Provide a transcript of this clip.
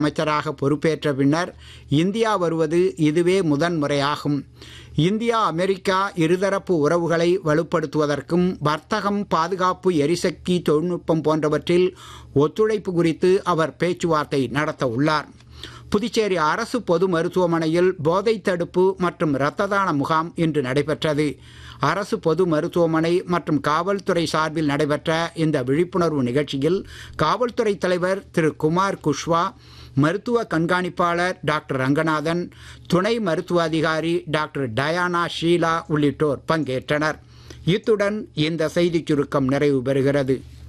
அமைச்சராக பொறுப்பேற்ற பின்னர் இந்தியா வருவது இதுவே முதன் முறையாகும் இந்தியா அமெரிக்கா இருதரப்பு உறவுகளை வலுப்படுத்துவதற்கும் வர்த்தகம் பாதுகாப்பு எரிசக்தி தொழில்நுட்பம் போன்றவற்றில் ஒத்துழைப்பு குறித்து அவர் பேச்சுவார்த்தை நடத்த உள்ளார் புதுச்சேரி அரசு பொது மருத்துவமனையில் போதை தடுப்பு மற்றும் இரத்த தான முகாம் இன்று நடைபெற்றது அரசு பொது மருத்துவமனை மற்றும் காவல்துறை சார்பில் நடைபெற்ற இந்த விழிப்புணர்வு நிகழ்ச்சியில் காவல்துறை தலைவர் திரு குமார் குஷ்வா மருத்துவ கண்காணிப்பாளர் டாக்டர் ரங்கநாதன் துணை மருத்துவ அதிகாரி டாக்டர் டயானா ஷீலா உள்ளிட்டோர் பங்கேற்றனர் இத்துடன் இந்த செய்திச் சுருக்கம் நிறைவு பெறுகிறது